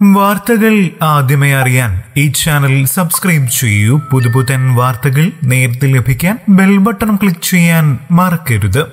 വാർത്തകൾ ആദ്യമേ അറിയാൻ ഈ ചാനൽ സബ്സ്ക്രൈബ് ചെയ്യൂ പുതുപുതൻ വാർത്തകൾ നേരത്തെ ലഭിക്കാൻ ബെൽ ബട്ടൺ ക്ലിക്ക് ചെയ്യാൻ മറക്കരുത്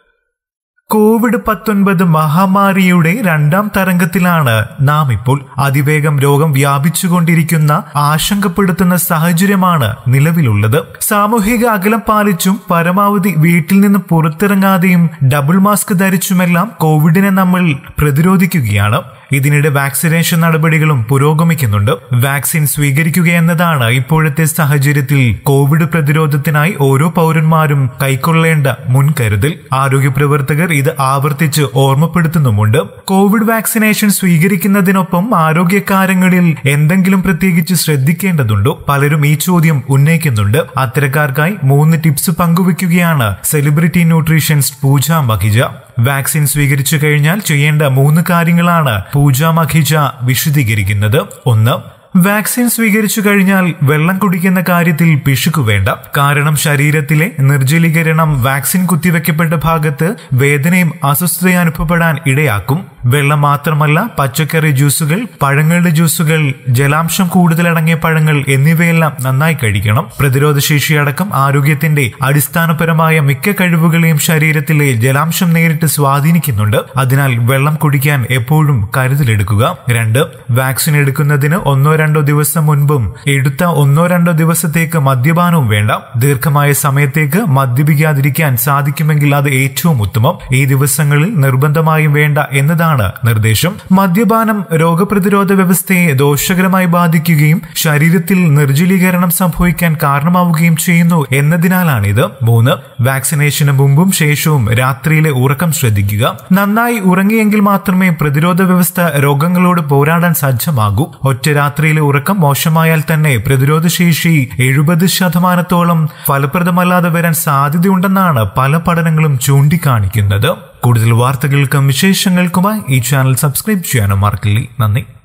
കോവിഡ് പത്തൊൻപത് മഹാമാരിയുടെ രണ്ടാം തരംഗത്തിലാണ് നാം ഇപ്പോൾ അതിവേഗം രോഗം വ്യാപിച്ചുകൊണ്ടിരിക്കുന്ന ആശങ്കപ്പെടുത്തുന്ന സാഹചര്യമാണ് നിലവിലുള്ളത് സാമൂഹിക അകലം പാലിച്ചും പരമാവധി വീട്ടിൽ നിന്ന് പുറത്തിറങ്ങാതെയും ഡബിൾ മാസ്ക് ധരിച്ചുമെല്ലാം കോവിഡിനെ നമ്മൾ പ്രതിരോധിക്കുകയാണ് ഇതിനിടെ വാക്സിനേഷൻ നടപടികളും പുരോഗമിക്കുന്നുണ്ട് വാക്സിൻ സ്വീകരിക്കുക എന്നതാണ് ഇപ്പോഴത്തെ സാഹചര്യത്തിൽ കോവിഡ് പ്രതിരോധത്തിനായി ഓരോ പൗരന്മാരും കൈക്കൊള്ളേണ്ട മുൻകരുതൽ ആരോഗ്യ പ്രവർത്തകർ ഇത് ആവർത്തിച്ച് ഓർമ്മപ്പെടുത്തുന്നുമുണ്ട് കോവിഡ് വാക്സിനേഷൻ സ്വീകരിക്കുന്നതിനൊപ്പം ആരോഗ്യകാര്യങ്ങളിൽ എന്തെങ്കിലും പ്രത്യേകിച്ച് ശ്രദ്ധിക്കേണ്ടതുണ്ടോ പലരും ഈ ചോദ്യം ഉന്നയിക്കുന്നുണ്ട് അത്തരക്കാർക്കായി മൂന്ന് ടിപ്സ് പങ്കുവെക്കുകയാണ് celebrity nutritionist Pooja Makhija vaccine സ്വീകരിച്ചു കഴിഞ്ഞാൽ ചെയ്യേണ്ട മൂന്ന് കാര്യങ്ങളാണ് പൂജ മഖിജ വിശദീകരിക്കുന്നത് ഒന്ന് വാക്സിൻ സ്വീകരിച്ചു കഴിഞ്ഞാൽ വെള്ളം കുടിക്കുന്ന കാര്യത്തിൽ പിശുക്കു വേണ്ട കാരണം ശരീരത്തിലെ നിർജ്ജലീകരണം വാക്സിൻ കുത്തിവെക്കപ്പെട്ട ഭാഗത്ത് വേദനയും അസ്വസ്ഥതയും അനുഭവപ്പെടാൻ ഇടയാക്കും വെള്ളം മാത്രമല്ല പച്ചക്കറി ജ്യൂസുകൾ പഴങ്ങളുടെ ജ്യൂസുകൾ ജലാംശം കൂടുതലടങ്ങിയ പഴങ്ങൾ എന്നിവയെല്ലാം നന്നായി കഴിക്കണം പ്രതിരോധ ശേഷിയടക്കം ആരോഗ്യത്തിന്റെ അടിസ്ഥാനപരമായ മിക്ക കഴിവുകളെയും ശരീരത്തിലെ ജലാംശം നേരിട്ട് സ്വാധീനിക്കുന്നുണ്ട് അതിനാൽ വെള്ളം കുടിക്കാൻ എപ്പോഴും കരുതലെടുക്കുക രണ്ട് വാക്സിൻ എടുക്കുന്നതിന് ഒന്നോ രണ്ടോ ദിവസം മുൻപും എടുത്ത ഒന്നോ രണ്ടോ ദിവസത്തേക്ക് മദ്യപാനവും വേണ്ട ദീർഘമായ സമയത്തേക്ക് മദ്യപിക്കാതിരിക്കാൻ സാധിക്കുമെങ്കിൽ അത് ഏറ്റവും ഉത്തമം ഈ ദിവസങ്ങളിൽ നിർബന്ധമായും വേണ്ട എന്നതാണ് നിർദ്ദേശം മദ്യപാനം രോഗപ്രതിരോധ വ്യവസ്ഥയെ ദോഷകരമായി ബാധിക്കുകയും ശരീരത്തിൽ നിർജ്ജലീകരണം സംഭവിക്കാൻ കാരണമാവുകയും ചെയ്യുന്നു എന്നതിനാലാണിത് മൂന്ന് വാക്സിനേഷന് മുമ്പും ശേഷവും രാത്രിയിലെ ഉറക്കം ശ്രദ്ധിക്കുക നന്നായി ഉറങ്ങിയെങ്കിൽ മാത്രമേ പ്രതിരോധ വ്യവസ്ഥ രോഗങ്ങളോട് പോരാടാൻ സജ്ജമാകൂ ഒറ്റ രാത്രിയിലെ ഉറക്കം മോശമായാൽ തന്നെ പ്രതിരോധ ശേഷി എഴുപത് ശതമാനത്തോളം ഫലപ്രദമല്ലാതെ വരാൻ സാധ്യതയുണ്ടെന്നാണ് പല പഠനങ്ങളും ചൂണ്ടിക്കാണിക്കുന്നത് കൂടുതൽ വാർത്തകൾക്കും വിശേഷങ്ങൾക്കുമായി ഈ ചാനൽ സബ്സ്ക്രൈബ് ചെയ്യാനും മറക്കില്ലേ നന്ദി